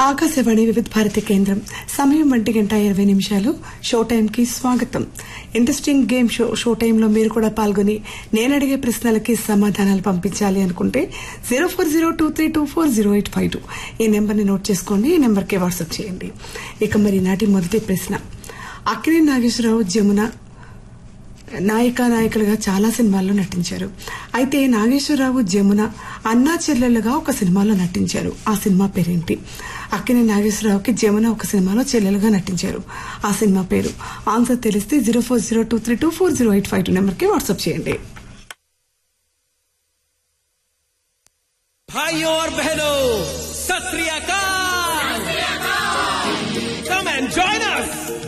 ఆకాశవాణి వివిధ భారతి కేంద్రం సమయం ఒంటి గంట ఇరవై నిమిషాలు షో టైంకి స్వాగతం ఇంట్రెస్టింగ్ గేమ్ షో షో టైంలో మీరు కూడా పాల్గొని నేను అడిగే ప్రశ్నలకి సమాధానాలు పంపించాలి అనుకుంటే zero four zero two three two four zero eight five two ఈ నెంబర్ని నోట్ చేసుకోండి ఈ నెంబర్కి వాట్సాప్ చేయండి ఇక మరి నాటి మొదటి ప్రశ్న అక్కినే నాగేశ్వరరావు జమున నాయిక నాయకులుగా చాలా సినిమాల్లో నటించారు అయితే నాగేశ్వరరావు జమున అన్నా చెల్లెలుగా ఒక సినిమాలో నటించారు ఆ సినిమా పేరేంటి అక్కినే నాగేశ్వరరావుకి జమున ఒక సినిమాలో చెల్లెలుగా నటించారు ఆ సినిమా పేరు ఆన్సర్ తెలిస్తే zero four zero two three two four zero eight five two నెంబర్కి వాట్సాప్ చేయండి भाइयों और बहनों सत श्री अकाल